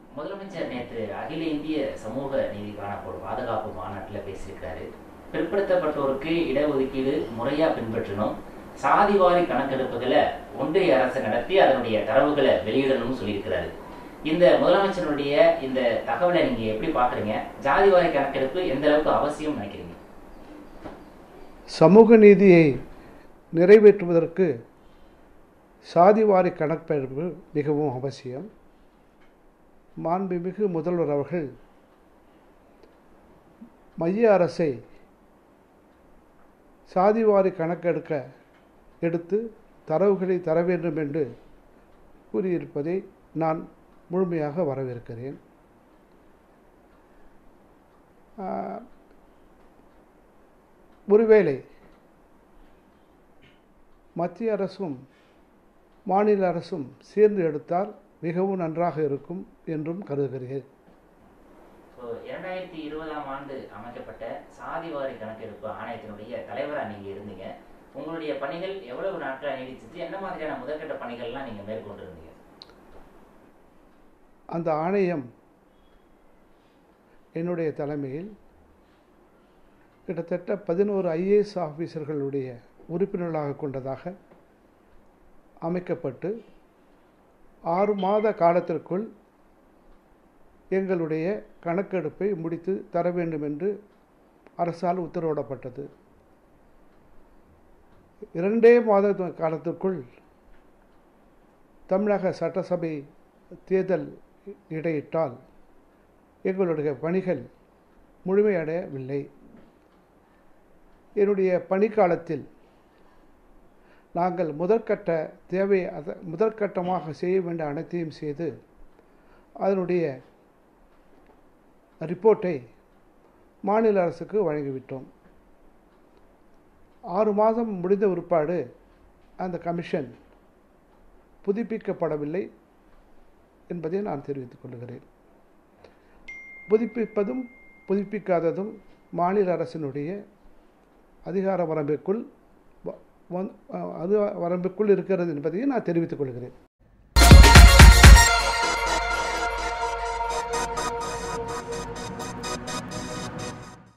முதலமைச்சர் நேற்று அகில இந்திய சமூக நீதிக்கான ஒரு பாதுகாப்பு மாநாட்டில் பேசியிருக்காரு பிற்படுத்தப்பட்டோருக்கு இடஒதுக்கீடு முறையா பின்பற்றணும் சாதிவாரி கணக்கெடுப்புகளை ஒன்றிய அரசு நடத்தி அதனுடைய தரவுகளை வெளியிடணும்னு சொல்லியிருக்கிறாரு இந்த முதலமைச்சருடைய இந்த தகவலை நீங்க எப்படி பாக்குறீங்க ஜாதிவாரி கணக்கெடுப்பு எந்த அளவுக்கு அவசியம் நினைக்கிறீங்க சமூக நீதியை நிறைவேற்றுவதற்கு சாதிவாரி கணக்கெடுப்பு மிகவும் அவசியம் மாண்புமிகு முதல்வர் அவர்கள் மைய அரசை சாதிவாரி கணக்கெடுக்க எடுத்து தரவுகளை தர வேண்டும் என்று கூறியிருப்பதை நான் முழுமையாக வரவேற்கிறேன் ஆஹ், ஒருவேளை மத்திய அரசும் மாநில அரசும் சேர்ந்து எடுத்தால் மிகவும் நன்றாக இருக்கும் என்றும் கருதுகிறேன் ஸோ இரண்டாயிரத்தி இருபதாம் ஆண்டு அமைக்கப்பட்ட சாதிவாரி கணக்கெடுப்பு ஆணையத்தினுடைய தலைவரா நீங்க இருந்தீங்க உங்களுடைய பணிகள் எவ்வளவு நாட்களா நீடிச்சிச்சு என்ன மாதிரியான முதற்கட்ட பணிகள்லாம் நீங்க மேற்கொண்டு இருந்தீங்க அந்த ஆணையம் என்னுடைய தலைமையில் கிட்டத்தட்ட பதினோரு ஐஏஎஸ் ஆஃபீஸர்களுடைய உறுப்பினர்களாக கொண்டதாக அமைக்கப்பட்டு ஆறு மாத காலத்திற்குள் எங்களுடைய கணக்கெடுப்பை முடித்து தர வேண்டும் என்று அரசால் உத்தரவிடப்பட்டது இரண்டே மாத காலத்திற்குள் தமிழக சட்டசபை தேர்தல் இடையிட்டால் எங்களுடைய பணிகள் முழுமையடையவில்லை என்னுடைய பணிக்காலத்தில் நாங்கள் முதற்கட்ட தேவை அத முதற்கட்டமாக செய்ய வேண்டிய அனைத்தையும் செய்து அதனுடைய ரிப்போர்ட்டை மாநில அரசுக்கு வழங்கிவிட்டோம் ஆறு மாதம் முடிந்த பிற்பாடு அந்த கமிஷன் புதுப்பிக்கப்படவில்லை என்பதை நான் தெரிவித்துக் கொள்கிறேன் புதுப்பிப்பதும் புதுப்பிக்காததும் மாநில அரசினுடைய அதிகார வரம்பிற்குள் வ- வந்- அது வரம்பிற்குள் இருக்கிறது என்பதையும் நான் தெரிவித்துக் கொள்கிறேன்